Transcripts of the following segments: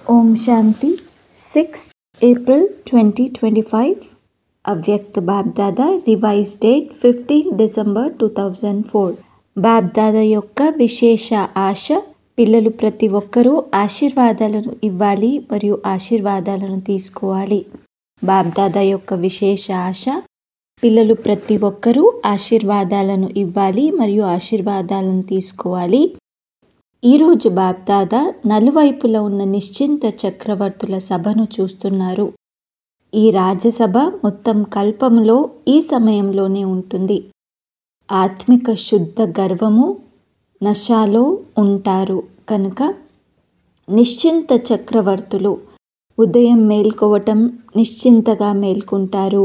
ఓం శాంతి six April twenty twenty five అవ్యక్త BapDada revise date fifteen December two thousand four BapDada యొక్క విశేష ఆశ పిల్లలు ప్రతి ఒక్కరూ ఆశీర్వాదాలను ఇవ్వాలి మరియు ఆశీర్వాదాలను తీసుకోవాలి బాబ్దాదా యొక్క విశేష ఆశ పిల్లలు ప్రతి ఒక్కరూ ఆశీర్వాదాలను ఇవ్వాలి మరియు ఆశీర్వాదాలను తీసుకోవాలి ఈరోజు బాబ్దాదా నలువైపులా ఉన్న నిశ్చింత చక్రవర్తుల సభను చూస్తున్నారు ఈ రాజ్యసభ మొత్తం కల్పంలో ఈ సమయంలోనే ఉంటుంది ఆత్మిక శుద్ధ గర్వము నశాలో ఉంటారు కనుక నిశ్చింత చక్రవర్తులు ఉదయం మేల్కోవటం నిశ్చింతగా మేల్కుంటారు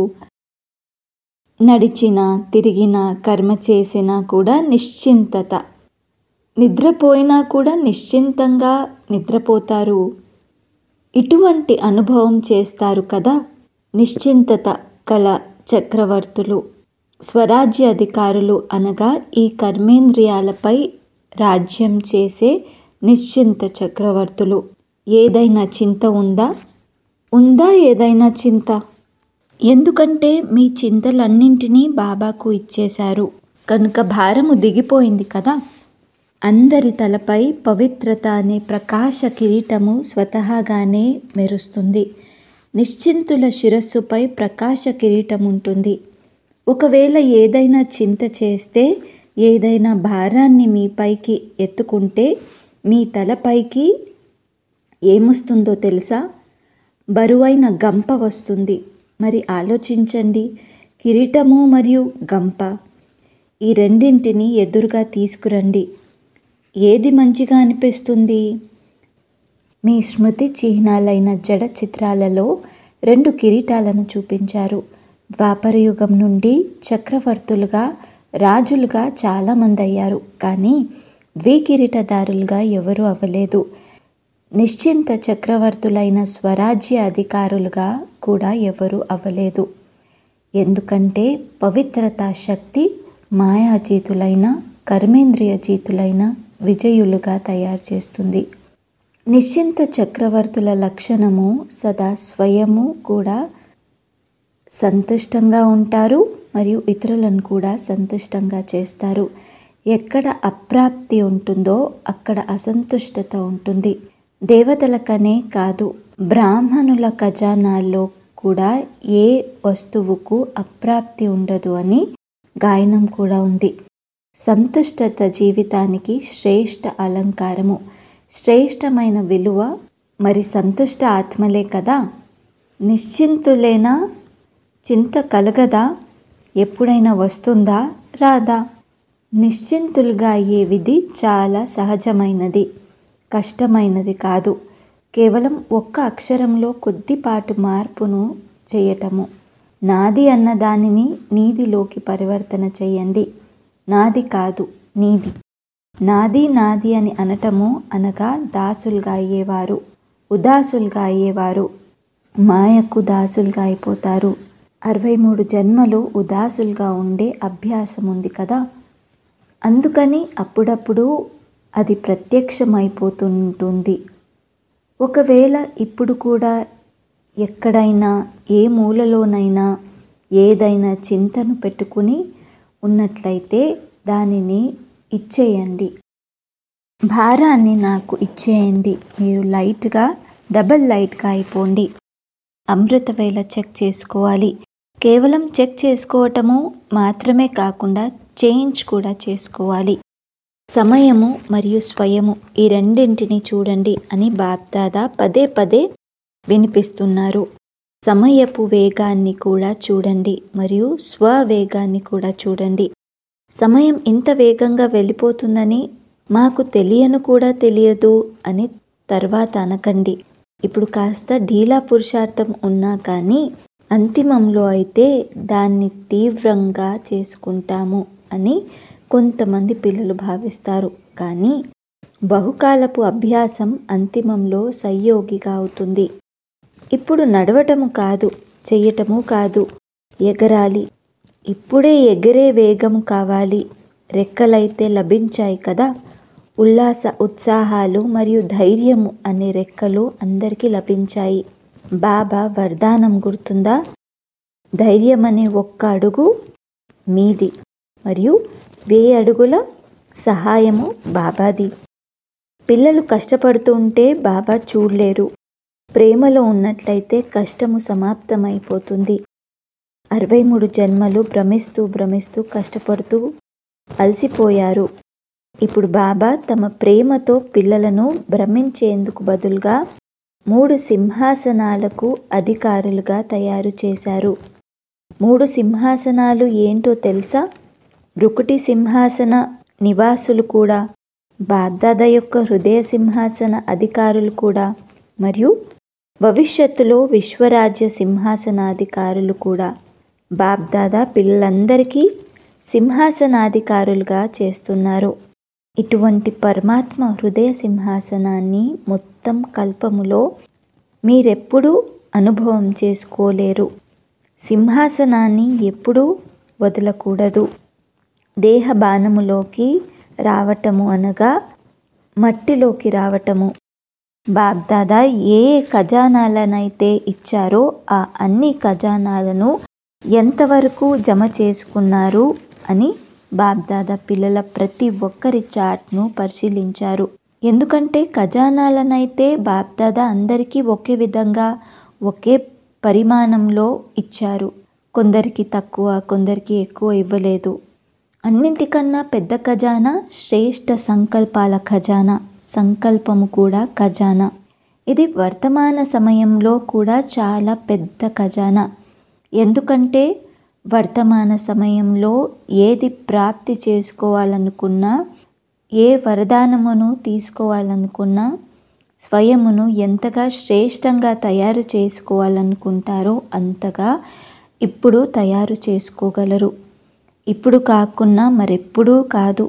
నడిచిన తిరిగిన కర్మ చేసినా కూడా నిశ్చింతత నిద్రపోయినా కూడా నిశ్చింతంగా నిద్రపోతారు ఇటువంటి అనుభవం చేస్తారు కదా నిశ్చింతత కల చక్రవర్తులు స్వరాజ్య అధికారులు అనగా ఈ కర్మేంద్రియాలపై రాజ్యం చేసే నిశ్చింత చక్రవర్తులు ఏదైనా చింత ఉందా ఉందా ఏదైనా చింత ఎందుకంటే మీ చింతలన్నింటినీ బాబాకు ఇచ్చేశారు కనుక భారము దిగిపోయింది కదా అందరి తలపై పవిత్రత అనే ప్రకాశ కిరీటము స్వతహాగానే మెరుస్తుంది నిశ్చింతుల శిరస్సుపై ప్రకాశ కిరీటం ఉంటుంది ఒకవేళ ఏదైనా చింత చేస్తే ఏదైనా భారాన్ని మీపైకి ఎత్తుకుంటే మీ తలపైకి ఏమొస్తుందో తెలుసా బరువైన గంప వస్తుంది మరి ఆలోచించండి కిరీటము మరియు గంప ఈ రెండింటిని ఎదురుగా తీసుకురండి ఏది మంచిగా అనిపిస్తుంది మీ స్మృతి చిహ్నాలైన జడ చిత్రాలలో రెండు కిరీటాలను చూపించారు ద్వాపరయుగం నుండి చక్రవర్తులుగా రాజులుగా చాలామంది అయ్యారు కానీ ద్వికిరీటదారులుగా ఎవరూ అవ్వలేదు నిశ్చింత చక్రవర్తులైన స్వరాజ్య అధికారులుగా కూడా ఎవరూ అవ్వలేదు ఎందుకంటే పవిత్రతా శక్తి మాయాజీతులైన కర్మేంద్రియ జీతులైన విజయులుగా తయారు చేస్తుంది నిశ్చింత చక్రవర్తుల లక్షణము సదా స్వయము కూడా సంతుష్టంగా ఉంటారు మరియు ఇతరులను కూడా సంతుష్టంగా చేస్తారు ఎక్కడ అప్రాప్తి ఉంటుందో అక్కడ అసంతుష్టత ఉంటుంది దేవతలకనే కాదు బ్రాహ్మణుల ఖజానాల్లో కూడా ఏ వస్తువుకు అప్రాప్తి ఉండదు అని గాయనం కూడా ఉంది సంతుష్టత జీవితానికి శ్రేష్ఠ అలంకారము శ్రేష్టమైన విలువ మరి సంతుష్ట ఆత్మలే కదా నిశ్చింతులేనా చింత కలగదా ఎప్పుడైనా వస్తుందా రాదా నిశ్చింతులుగా అయ్యే విధి చాలా సహజమైనది కష్టమైనది కాదు కేవలం ఒక్క అక్షరంలో కొద్దిపాటు మార్పును చేయటము నాది అన్న దానిని నీదిలోకి పరివర్తన చేయండి నాది కాదు నీది నాది నాది అని అనటము అనగా దాసులుగా అయ్యేవారు ఉదాసులుగా అయ్యేవారు మాయకు దాసులుగా అయిపోతారు అరవై మూడు జన్మలు ఉదాసులుగా ఉండే అభ్యాసం ఉంది కదా అందుకని అప్పుడప్పుడు అది ప్రత్యక్షమైపోతుంటుంది ఒకవేళ ఇప్పుడు కూడా ఎక్కడైనా ఏ మూలలోనైనా ఏదైనా చింతను పెట్టుకుని ఉన్నట్లయితే దానిని ఇచ్చేయండి భారాన్ని నాకు ఇచ్చేయండి మీరు లైట్గా డబల్ లైట్గా అయిపోండి అమృత వేళ చెక్ చేసుకోవాలి కేవలం చెక్ చేసుకోవటము మాత్రమే కాకుండా చేంజ్ కూడా చేసుకోవాలి సమయము మరియు స్వయము ఈ రెండింటిని చూడండి అని బాప్దాదా పదే పదే వినిపిస్తున్నారు సమయపు వేగాన్ని కూడా చూడండి మరియు స్వవేగాన్ని కూడా చూడండి సమయం ఇంత వేగంగా వెళ్ళిపోతుందని మాకు తెలియను కూడా తెలియదు అని తర్వాత అనకండి ఇప్పుడు కాస్త ఢీలా పురుషార్థం ఉన్నా కానీ అంతిమంలో అయితే దాన్ని తీవ్రంగా చేసుకుంటాము అని కొంతమంది పిల్లలు భావిస్తారు కానీ బహుకాలపు అభ్యాసం అంతిమంలో సయ్యోగిగా అవుతుంది ఇప్పుడు నడవటము కాదు చెయ్యటము కాదు ఎగరాలి ఇప్పుడే ఎగిరే వేగము కావాలి రెక్కలైతే లభించాయి కదా ఉల్లాస ఉత్సాహాలు మరియు ధైర్యము అనే రెక్కలు అందరికీ లభించాయి బాబా వరదానం గుర్తుందా ధైర్యం అనే ఒక్క అడుగు మీది మరియు వెయ్యి అడుగుల సహాయము బాబాది పిల్లలు కష్టపడుతూ ఉంటే బాబా చూడలేరు ప్రేమలో ఉన్నట్లయితే కష్టము సమాప్తమైపోతుంది అరవై మూడు జన్మలు భ్రమిస్తూ భ్రమిస్తూ కష్టపడుతూ అలసిపోయారు ఇప్పుడు బాబా తమ ప్రేమతో పిల్లలను భ్రమించేందుకు బదులుగా మూడు సింహాసనాలకు అధికారులుగా తయారు చేశారు మూడు సింహాసనాలు ఏంటో తెలుసా బ్రుకుటి సింహాసన నివాసులు కూడా బాగ్దాద యొక్క హృదయ సింహాసన అధికారులు కూడా మరియు భవిష్యత్తులో విశ్వరాజ్య సింహాసనాధికారులు కూడా బాబ్దాదా పిల్లలందరికీ సింహాసనాధికారులుగా చేస్తున్నారు ఇటువంటి పరమాత్మ హృదయ సింహాసనాన్ని మొత్తం కల్పములో మీరెప్పుడూ అనుభవం చేసుకోలేరు సింహాసనాన్ని ఎప్పుడూ వదలకూడదు దేహ బాణములోకి రావటము అనగా మట్టిలోకి రావటము బాబ్దాదా ఏ ఖజానాలనైతే ఇచ్చారో ఆ అన్ని ఖజానాలను ఎంతవరకు జమ చేసుకున్నారు అని బాబ్దాదా పిల్లల ప్రతి ఒక్కరి చాట్ను పరిశీలించారు ఎందుకంటే ఖజానాలనైతే బాబ్దాదా అందరికీ ఒకే విధంగా ఒకే పరిమాణంలో ఇచ్చారు కొందరికి తక్కువ కొందరికి ఎక్కువ ఇవ్వలేదు అన్నింటికన్నా పెద్ద ఖజానా శ్రేష్ఠ సంకల్పాల ఖజానా సంకల్పము కూడా ఖజానా ఇది వర్తమాన సమయంలో కూడా చాలా పెద్ద ఖజానా ఎందుకంటే వర్తమాన సమయంలో ఏది ప్రాప్తి చేసుకోవాలనుకున్నా ఏ వరదానమును తీసుకోవాలనుకున్నా స్వయమును ఎంతగా శ్రేష్టంగా తయారు చేసుకోవాలనుకుంటారో అంతగా ఇప్పుడు తయారు చేసుకోగలరు ఇప్పుడు కాకున్నా మరెప్పుడూ కాదు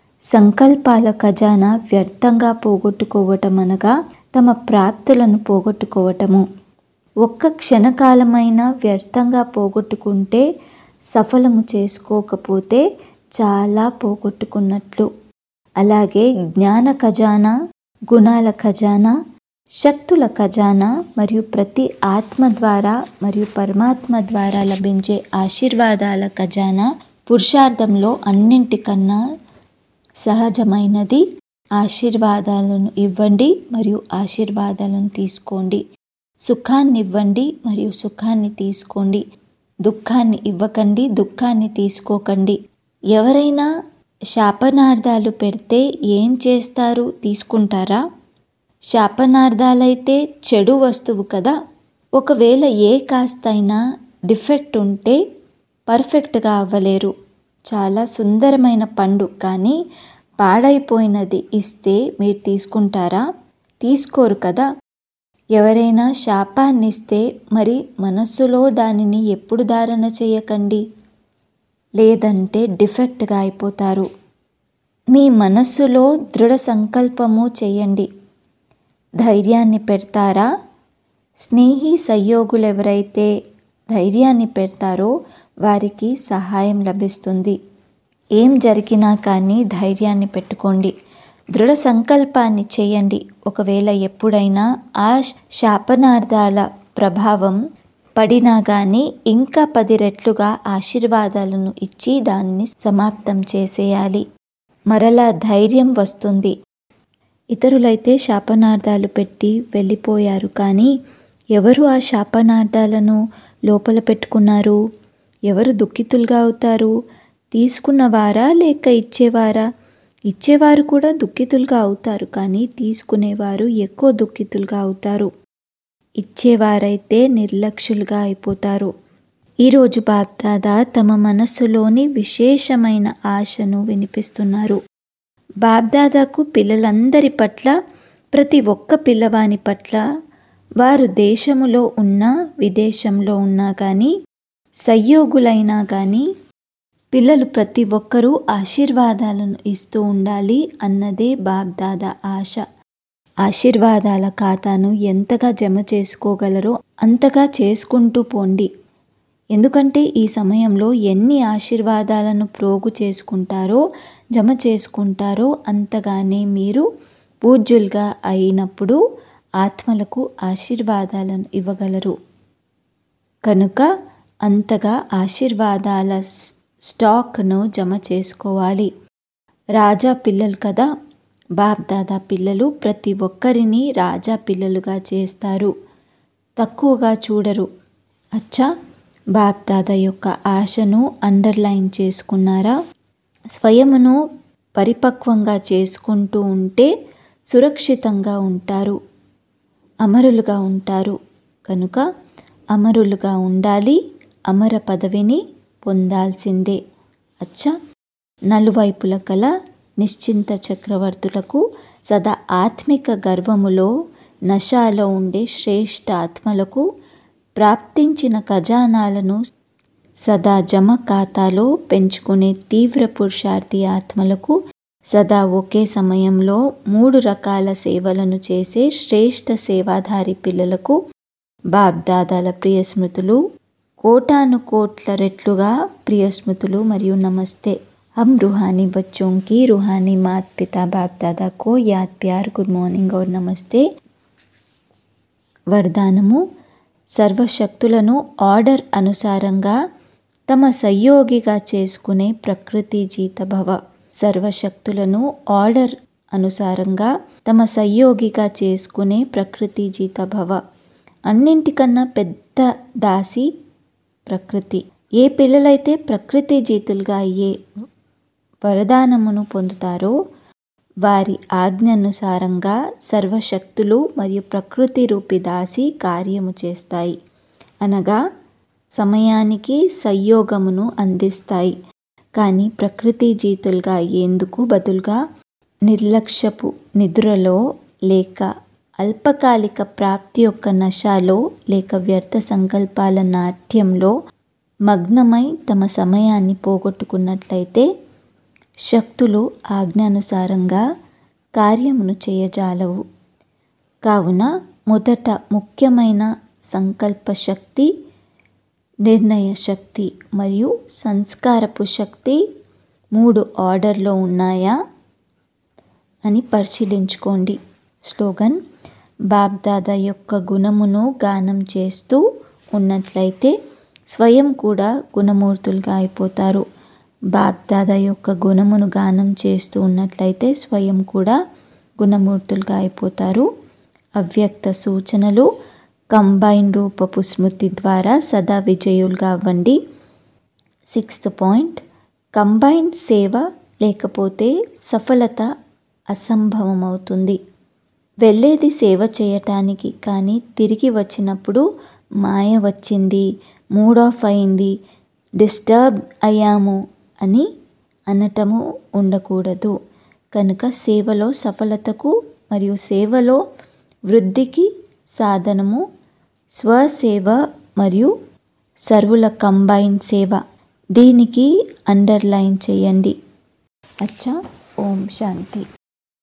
సంకల్పాల ఖజానా వ్యర్థంగా పోగొట్టుకోవటం అనగా తమ ప్రాప్తులను పోగొట్టుకోవటము ఒక్క క్షణకాలమైనా వ్యర్థంగా పోగొట్టుకుంటే సఫలము చేసుకోకపోతే చాలా పోగొట్టుకున్నట్లు అలాగే జ్ఞాన ఖజానా గుణాల ఖజానా శక్తుల ఖజానా మరియు ప్రతి ఆత్మ ద్వారా మరియు పరమాత్మ ద్వారా లభించే ఆశీర్వాదాల ఖజానా పురుషార్థంలో అన్నింటికన్నా సహజమైనది ఆశీర్వాదాలను ఇవ్వండి మరియు ఆశీర్వాదాలను తీసుకోండి సుఖాన్ని ఇవ్వండి మరియు సుఖాన్ని తీసుకోండి దుఃఖాన్ని ఇవ్వకండి దుఃఖాన్ని తీసుకోకండి ఎవరైనా శాపనార్థాలు పెడితే ఏం చేస్తారు తీసుకుంటారా శాపనార్థాలైతే చెడు వస్తువు కదా ఒకవేళ ఏ కాస్తైనా డిఫెక్ట్ ఉంటే పర్ఫెక్ట్గా అవ్వలేరు చాలా సుందరమైన పండు కానీ పాడైపోయినది ఇస్తే మీరు తీసుకుంటారా తీసుకోరు కదా ఎవరైనా శాపాన్ని ఇస్తే మరి మనస్సులో దానిని ఎప్పుడు ధారణ చేయకండి లేదంటే డిఫెక్ట్గా అయిపోతారు మీ మనస్సులో దృఢ సంకల్పము చేయండి ధైర్యాన్ని పెడతారా స్నేహి సహయోగులు ఎవరైతే ధైర్యాన్ని పెడతారో వారికి సహాయం లభిస్తుంది ఏం జరిగినా కానీ ధైర్యాన్ని పెట్టుకోండి దృఢ సంకల్పాన్ని చేయండి ఒకవేళ ఎప్పుడైనా ఆ శాపనార్థాల ప్రభావం పడినా కానీ ఇంకా పది రెట్లుగా ఆశీర్వాదాలను ఇచ్చి దానిని సమాప్తం చేసేయాలి మరలా ధైర్యం వస్తుంది ఇతరులైతే శాపనార్థాలు పెట్టి వెళ్ళిపోయారు కానీ ఎవరు ఆ శాపనార్థాలను లోపల పెట్టుకున్నారు ఎవరు దుఃఖితులుగా అవుతారు తీసుకున్నవారా లేక ఇచ్చేవారా ఇచ్చేవారు కూడా దుఃఖితులుగా అవుతారు కానీ తీసుకునేవారు ఎక్కువ దుఃఖితులుగా అవుతారు ఇచ్చేవారైతే నిర్లక్ష్యులుగా అయిపోతారు ఈరోజు బాప్దాదా తమ మనస్సులోని విశేషమైన ఆశను వినిపిస్తున్నారు బాబ్దాదాకు పిల్లలందరి పట్ల ప్రతి ఒక్క పిల్లవాని పట్ల వారు దేశములో ఉన్నా విదేశంలో ఉన్నా కానీ సయ్యోగులైనా కానీ పిల్లలు ప్రతి ఒక్కరూ ఆశీర్వాదాలను ఇస్తూ ఉండాలి అన్నదే బాబ్దాదా ఆశ ఆశీర్వాదాల ఖాతాను ఎంతగా జమ చేసుకోగలరో అంతగా చేసుకుంటూ పోండి ఎందుకంటే ఈ సమయంలో ఎన్ని ఆశీర్వాదాలను ప్రోగు చేసుకుంటారో జమ చేసుకుంటారో అంతగానే మీరు పూజ్యులుగా అయినప్పుడు ఆత్మలకు ఆశీర్వాదాలను ఇవ్వగలరు కనుక అంతగా ఆశీర్వాదాల స్టాక్ను జమ చేసుకోవాలి రాజా పిల్లలు కదా బాబ్దాదా పిల్లలు ప్రతి ఒక్కరిని రాజా పిల్లలుగా చేస్తారు తక్కువగా చూడరు అచ్చా బాబ్దాదా యొక్క ఆశను అండర్లైన్ చేసుకున్నారా స్వయమును పరిపక్వంగా చేసుకుంటూ ఉంటే సురక్షితంగా ఉంటారు అమరులుగా ఉంటారు కనుక అమరులుగా ఉండాలి అమర పదవిని పొందాల్సిందే అచ్చా నలువైపుల కల నిశ్చింత చక్రవర్తులకు సదా ఆత్మిక గర్వములో నశాలో ఉండే శ్రేష్ఠ ఆత్మలకు ప్రాప్తించిన ఖజానాలను సదా జమ ఖాతాలో పెంచుకునే తీవ్ర పురుషార్థి ఆత్మలకు సదా ఒకే సమయంలో మూడు రకాల సేవలను చేసే శ్రేష్ఠ సేవాధారి పిల్లలకు బాబ్దాదాల ప్రియ స్మృతులు కోటాను కోట్ల రెట్లుగా ప్రియ స్మృతులు మరియు నమస్తే हम रूहानी बच्चों की रूहानी मात पिता बाप दादा को याद प्यार गुड మార్నింగ్ और నమస్తే వరదానము సర్వశక్తులను ఆర్డర్ అనుసారంగా తమ సహయోగిగా చేసుకునే ప్రకృతి జీతభవ సర్వశక్తులను ఆర్డర్ అనుసారంగా తమ సహయోగిగా చేసుకునే ప్రకృతి జీతభవ అన్నింటికన్నా పెద్ద దాసి ప్రకృతి ఏ పిల్లలైతే ప్రకృతి జీతులుగా అయ్యే వరదానమును పొందుతారో వారి ఆజ్ఞానుసారంగా సర్వశక్తులు మరియు ప్రకృతి రూపి దాసి కార్యము చేస్తాయి అనగా సమయానికి సంయోగమును అందిస్తాయి కానీ ప్రకృతి జీతులుగా అయ్యేందుకు బదులుగా నిర్లక్ష్యపు నిద్రలో లేక అల్పకాలిక ప్రాప్తి యొక్క నశాలో లేక వ్యర్థ సంకల్పాల నాట్యంలో మగ్నమై తమ సమయాన్ని పోగొట్టుకున్నట్లయితే శక్తులు ఆజ్ఞానుసారంగా కార్యమును చేయజాలవు కావున మొదట ముఖ్యమైన సంకల్ప శక్తి నిర్ణయ శక్తి మరియు సంస్కారపు శక్తి మూడు ఆర్డర్లో ఉన్నాయా అని పరిశీలించుకోండి స్లోగన్ బాబ్దాదా యొక్క గుణమును గానం చేస్తూ ఉన్నట్లయితే స్వయం కూడా గుణమూర్తులుగా అయిపోతారు బాబ్దాదా యొక్క గుణమును గానం చేస్తూ ఉన్నట్లయితే స్వయం కూడా గుణమూర్తులుగా అయిపోతారు అవ్యక్త సూచనలు కంబైన్ రూపపు స్మృతి ద్వారా సదా విజయులుగా అవ్వండి సిక్స్త్ పాయింట్ కంబైన్ సేవ లేకపోతే సఫలత అసంభవం అవుతుంది వెళ్ళేది సేవ చేయటానికి కానీ తిరిగి వచ్చినప్పుడు మాయ వచ్చింది మూడ్ ఆఫ్ అయింది డిస్టర్బ్ అయ్యాము అని అనటము ఉండకూడదు కనుక సేవలో సఫలతకు మరియు సేవలో వృద్ధికి సాధనము స్వసేవ మరియు సర్వుల కంబైన్ సేవ దీనికి అండర్లైన్ చేయండి అచ్చా ఓం శాంతి